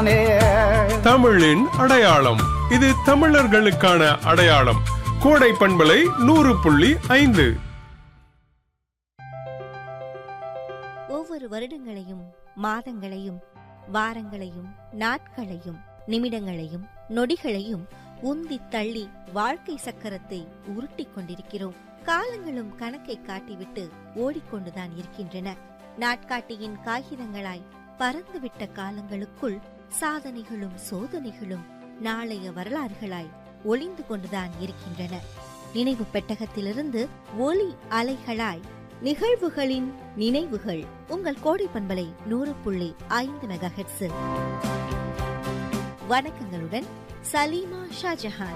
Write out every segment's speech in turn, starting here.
தானே தமிழின் அடையாளம் இது தமிழர்களுக்கான அடையாளம் கோடை பண்பலை நூறு புள்ளி ஐந்து ஒவ்வொரு வருடங்களையும் மாதங்களையும் வாரங்களையும் நாட்களையும் நிமிடங்களையும் நொடிகளையும் உந்தி தள்ளி வாழ்க்கை சக்கரத்தை உருட்டிக் கொண்டிருக்கிறோம் காலங்களும் கணக்கை காட்டிவிட்டு ஓடிக்கொண்டுதான் இருக்கின்றன நாட்காட்டியின் காகிதங்களாய் பறந்துவிட்ட காலங்களுக்குள் சாதனைகளும் சோதனைகளும் நாளைய வரலாறுகளாய் ஒளிந்து கொண்டுதான் இருக்கின்றன நினைவு பெட்டகத்திலிருந்து ஒலி அலைகளாய் நிகழ்வுகளின் நினைவுகள் உங்கள் கோடை பண்பலை நூறு புள்ளி ஐந்து மெகா வணக்கங்களுடன் சலீமா ஷாஜஹான்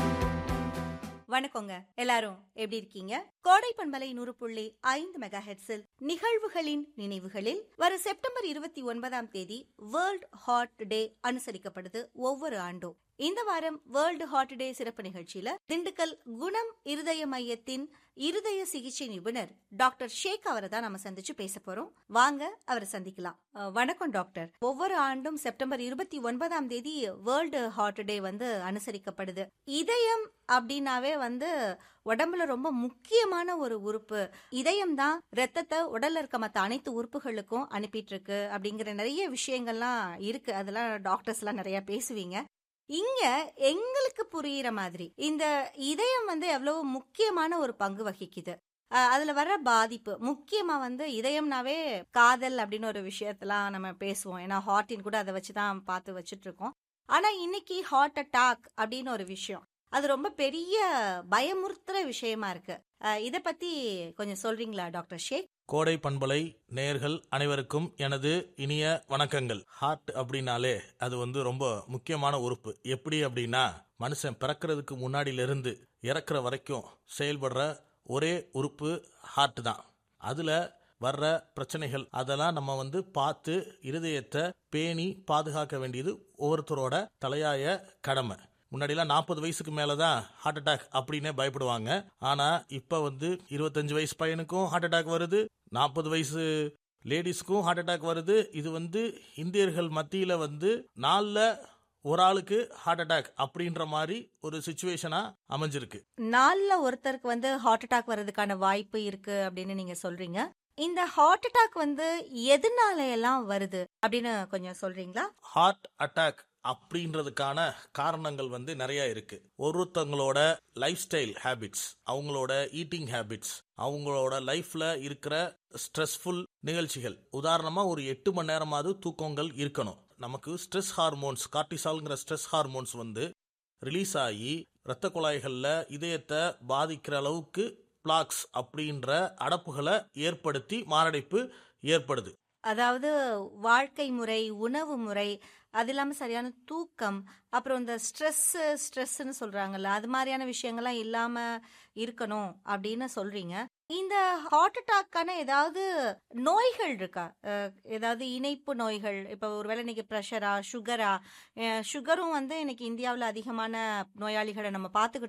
வணக்கங்க எல்லாரும் எப்படி இருக்கீங்க கோடை பண்பலை நூறு புள்ளி ஐந்து மெகா ஹெட்ஸில் நிகழ்வுகளின் நினைவுகளில் வர செப்டம்பர் இருபத்தி ஒன்பதாம் தேதி வேர்ல்ட் ஹாட் டே அனுசரிக்கப்படுது ஒவ்வொரு ஆண்டும் இந்த வாரம் வேர்ல்டு ஹாட் டே சிறப்பு நிகழ்ச்சியில திண்டுக்கல் குணம் இருதய மையத்தின் இருதய சிகிச்சை நிபுணர் டாக்டர் ஷேக் அவரை தான் நம்ம சந்திச்சு பேச போறோம் வாங்க அவரை சந்திக்கலாம் அஹ், வணக்கம் டாக்டர் ஒவ்வொரு ஆண்டும் செப்டம்பர் இருபத்தி ஒன்பதாம் தேதி வேர்ல்டு ஹார்ட் டே வந்து அனுசரிக்கப்படுது இதயம் அப்படின்னாவே வந்து உடம்புல ரொம்ப முக்கியமான ஒரு உறுப்பு இதயம் தான் ரத்தத்தை உடல்ல இருக்க மத்த அனைத்து உறுப்புகளுக்கும் அனுப்பிட்டு இருக்கு அப்படிங்கிற நிறைய விஷயங்கள்லாம் இருக்கு அதெல்லாம் டாக்டர்ஸ் எல்லாம் நிறைய பேசுவீங்க இங்க எங்களுக்கு புரியுற மாதிரி இந்த இதயம் வந்து எவ்வளவு முக்கியமான ஒரு பங்கு வகிக்குது அஹ் அதுல வர்ற பாதிப்பு முக்கியமா வந்து இதயம்னாவே காதல் அப்படின்னு ஒரு விஷயத்தெல்லாம் நம்ம பேசுவோம் ஏன்னா ஹார்ட்டின் கூட அதை வச்சுதான் பார்த்து வச்சுட்டு இருக்கோம் ஆனா இன்னைக்கு ஹார்ட் அட்டாக் அப்படின்னு ஒரு விஷயம் அது ரொம்ப பெரிய பயமுறுத்துற விஷயமா இருக்கு அஹ் இத பத்தி கொஞ்சம் சொல்றீங்களா டாக்டர் ஷேக் கோடை பண்பலை நேயர்கள் அனைவருக்கும் எனது இனிய வணக்கங்கள் ஹார்ட் அப்படின்னாலே அது வந்து ரொம்ப முக்கியமான உறுப்பு எப்படி அப்படின்னா மனுஷன் பிறக்கிறதுக்கு முன்னாடியிலிருந்து இறக்குற வரைக்கும் செயல்படுற ஒரே உறுப்பு ஹார்ட் தான் அதுல வர்ற பிரச்சனைகள் அதெல்லாம் நம்ம வந்து பார்த்து இருதயத்தை பேணி பாதுகாக்க வேண்டியது ஒவ்வொருத்தரோட தலையாய கடமை முன்னாடிலாம் நாற்பது வயசுக்கு மேலே தான் ஹார்ட் அட்டாக் அப்படின்னே பயப்படுவாங்க ஆனால் இப்போ வந்து இருபத்தஞ்சு வயசு பையனுக்கும் ஹார்ட் அட்டாக் வருது நாற்பது வயசு லேடிஸ்க்கும் ஹார்ட் அட்டாக் வருது இது வந்து இந்தியர்கள் மத்தியில் வந்து நாலில் ஒரு ஆளுக்கு ஹார்ட் அட்டாக் அப்படின்ற மாதிரி ஒரு சுச்சுவேஷனா அமைஞ்சிருக்கு நாலுல ஒருத்தருக்கு வந்து ஹார்ட் அட்டாக் வர்றதுக்கான வாய்ப்பு இருக்கு அப்படின்னு நீங்க சொல்றீங்க இந்த ஹார்ட் அட்டாக் வந்து எதனால எல்லாம் வருது அப்படின்னு கொஞ்சம் சொல்றீங்களா ஹார்ட் அட்டாக் அப்படின்றதுக்கான காரணங்கள் வந்து நிறைய இருக்கு ஒருத்தவங்களோட லைஃப் ஸ்டைல் ஹேபிட்ஸ் அவங்களோட ஈட்டிங் ஹேபிட்ஸ் அவங்களோட லைஃப்ல இருக்கிற ஸ்ட்ரெஸ்ஃபுல் நிகழ்ச்சிகள் உதாரணமா ஒரு எட்டு மணி நேரமாவது தூக்கங்கள் இருக்கணும் நமக்கு ஸ்ட்ரெஸ் ஹார்மோன்ஸ் கார்டிசால்ங்கிற ஸ்ட்ரெஸ் ஹார்மோன்ஸ் வந்து ரிலீஸ் ஆகி இரத்த குழாய்கள்ல இதயத்தை பாதிக்கிற அளவுக்கு பிளாக்ஸ் அப்படின்ற அடப்புகளை ஏற்படுத்தி மாரடைப்பு ஏற்படுது அதாவது வாழ்க்கை முறை உணவு முறை அது இல்லாம சரியான தூக்கம் அப்புறம் இந்த ஸ்ட்ரெஸ் ஸ்ட்ரெஸ்ன்னு சொல்றாங்கல்ல அது மாதிரியான விஷயங்கள்லாம் இல்லாம இருக்கணும் அப்படின்னு சொல்றீங்க இந்த ஹார்ட் அட்டாக்கான ஏதாவது நோய்கள் இருக்கா அஹ், ஏதாவது இணைப்பு நோய்கள் இப்போ ஒருவேளை இன்னைக்கு ப்ரெஷரா சுகரா சுகரும் வந்து இன்னைக்கு இந்தியாவில் அதிகமான நோயாளிகளை நம்ம பார்த்துக்கிட்டு